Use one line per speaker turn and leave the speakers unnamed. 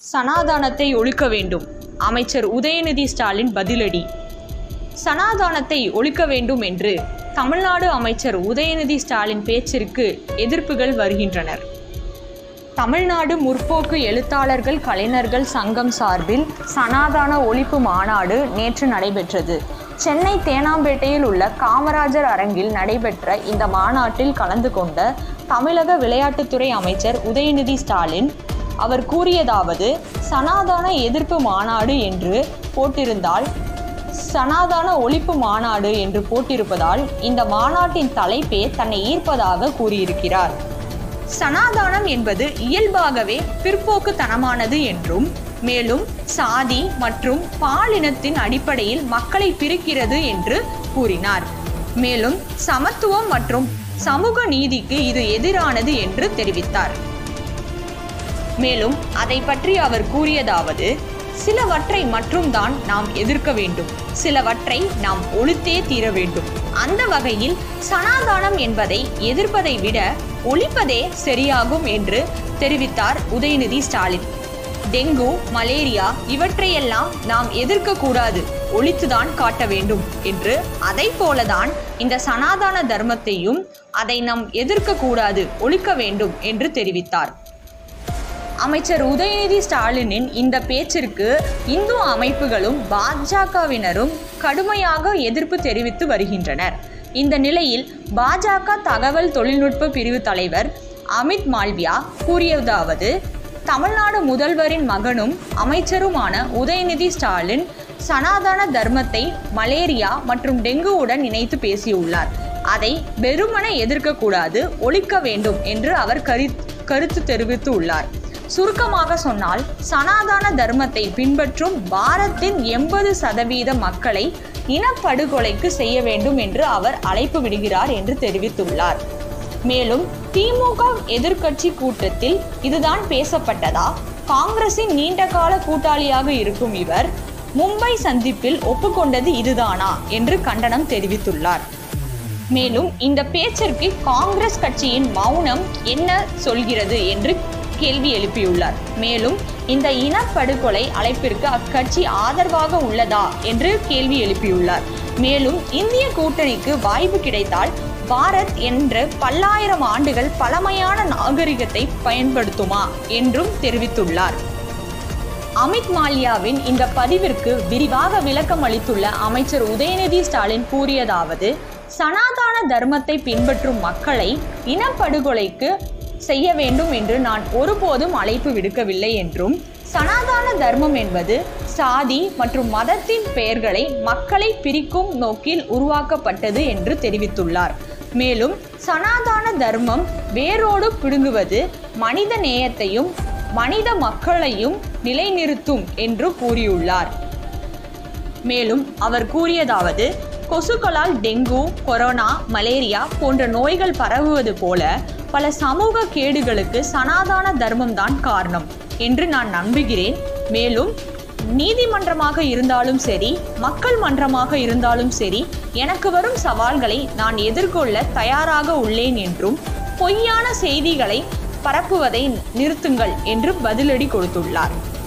சனாதானத்தை ஒழிக்க வேண்டும் அமைச்சர் உதயநிதி ஸ்டாலின் பதிலடி சனாதானத்தை ஒழிக்க வேண்டும் என்று தமிழ்நாடு அமைச்சர் உதயநிதி ஸ்டாலின் பேச்சிற்கு எதிர்ப்புகள் வருகின்றனர் தமிழ்நாடு முற்போக்கு எழுத்தாளர்கள் கலைஞர்கள் சங்கம் சார்பில் சனாதான ஒழிப்பு மாநாடு நேற்று நடைபெற்றது சென்னை தேனாம்பேட்டையில் உள்ள காமராஜர் அரங்கில் நடைபெற்ற இந்த மாநாட்டில் கலந்து கொண்ட தமிழக விளையாட்டுத்துறை அமைச்சர் உதயநிதி ஸ்டாலின் அவர் கூறியதாவது சனாதான எதிர்ப்பு மாநாடு என்று போட்டிருந்தால் சனாதான ஒழிப்பு மாநாடு என்று போட்டிருப்பதால் இந்த மாநாட்டின் தலைப்பே தன்னை ஈர்ப்பதாக கூறியிருக்கிறார் சனாதானம் என்பது இயல்பாகவே பிற்போக்குத்தனமானது என்றும் மேலும் சாதி மற்றும் பாலினத்தின் அடிப்படையில் மக்களை பிரிக்கிறது என்று கூறினார் மேலும் சமத்துவம் மற்றும் சமூக நீதிக்கு இது எதிரானது என்று தெரிவித்தார் மேலும் அதை பற்றி அவர் கூறியதாவது சிலவற்றை மட்டும்தான் நாம் எதிர்க்க வேண்டும் சிலவற்றை நாம் ஒழித்தே தீர வேண்டும் அந்த வகையில் சனாதானம் என்பதை எதிர்ப்பதை விட ஒழிப்பதே சரியாகும் என்று தெரிவித்தார் உதயநிதி ஸ்டாலின் டெங்கு மலேரியா இவற்றையெல்லாம் நாம் எதிர்க்கக்கூடாது ஒழித்துதான் காட்ட வேண்டும் என்று அதை போலதான் இந்த சனாதான தர்மத்தையும் அதை நாம் எதிர்க்கக்கூடாது ஒழிக்க வேண்டும் என்று தெரிவித்தார் அமைச்சர் உதயநிதி ஸ்டாலினின் இந்த பேச்சிற்கு இந்து அமைப்புகளும் பாஜகவினரும் கடுமையாக எதிர்ப்பு தெரிவித்து வருகின்றனர் இந்த நிலையில் பாஜக தகவல் தொழில்நுட்ப பிரிவு தலைவர் அமித் மால்வியா கூறியதாவது தமிழ்நாடு முதல்வரின் மகனும் அமைச்சருமான உதயநிதி ஸ்டாலின் சனாதன தர்மத்தை மலேரியா மற்றும் டெங்குவுடன் இணைத்து பேசியுள்ளார் அதை வெறுமனே எதிர்க்கக்கூடாது ஒழிக்க வேண்டும் என்று அவர் கரு கருத்து தெரிவித்து உள்ளார் சுருக்கமாக சொன்னால் சனாதன தர்மத்தை பின்பற்றும் பாரத்தின் எண்பது சதவீத மக்களை இனப்படுகொலைக்கு செய்ய வேண்டும் என்று அவர் அழைப்பு விடுகிறார் என்று தெரிவித்துள்ளார் மேலும் திமுக எதிர்க்கட்சி கூட்டத்தில் இதுதான் பேசப்பட்டதா காங்கிரசின் நீண்டகால கூட்டாளியாக இருக்கும் இவர் மும்பை சந்திப்பில் ஒப்புக்கொண்டது இதுதானா என்று கண்டனம் தெரிவித்துள்ளார் மேலும் இந்த பேச்சிற்கு காங்கிரஸ் கட்சியின் மௌனம் என்ன சொல்கிறது என்று கேள்வி எழுப்பியுள்ளார் மேலும் இந்த இனப்படுகொலை அழைப்பிற்கு அக்கட்சி ஆதரவாக உள்ளதா என்று கேள்வி எழுப்பியுள்ளார் மேலும் இந்திய கூட்டணிக்கு வாய்ப்பு கிடைத்தால் பாரத் என்று பல்லாயிரம் ஆண்டுகள் பழமையான நாகரிகத்தை பயன்படுத்துமா என்றும் தெரிவித்துள்ளார் அமித் மால்யாவின் இந்த பதிவிற்கு விரிவாக விளக்கம் அளித்துள்ள அமைச்சர் உதயநிதி ஸ்டாலின் கூறியதாவது சனாதன தர்மத்தை பின்பற்றும் மக்களை இனப்படுகொலைக்கு செய்ய வேண்டும் என்று நான் ஒருபோதும் அழைப்பு விடுக்கவில்லை என்றும் சனாதன தர்மம் என்பது சாதி மற்றும் மதத்தின் பெயர்களை மக்களை பிரிக்கும் நோக்கில் உருவாக்கப்பட்டது என்று தெரிவித்துள்ளார் மேலும் சனாதன தர்மம் வேரோடு பிடுங்குவது மனித நேயத்தையும் மனித மக்களையும் நிலைநிறுத்தும் என்று கூறியுள்ளார் மேலும் அவர் கூறியதாவது கொசுக்களால் டெங்கு கொரோனா மலேரியா போன்ற நோய்கள் பரவுவது போல பல சமூக கேடுகளுக்கு சனாதன தர்மம்தான் காரணம் என்று நான் நம்புகிறேன் மேலும் நீதிமன்றமாக இருந்தாலும் சரி மக்கள் மன்றமாக இருந்தாலும் சரி எனக்கு வரும் சவால்களை நான் எதிர்கொள்ள தயாராக உள்ளேன் என்றும் பொய்யான செய்திகளை பரப்புவதை நிறுத்துங்கள் என்று பதிலடி கொடுத்துள்ளார்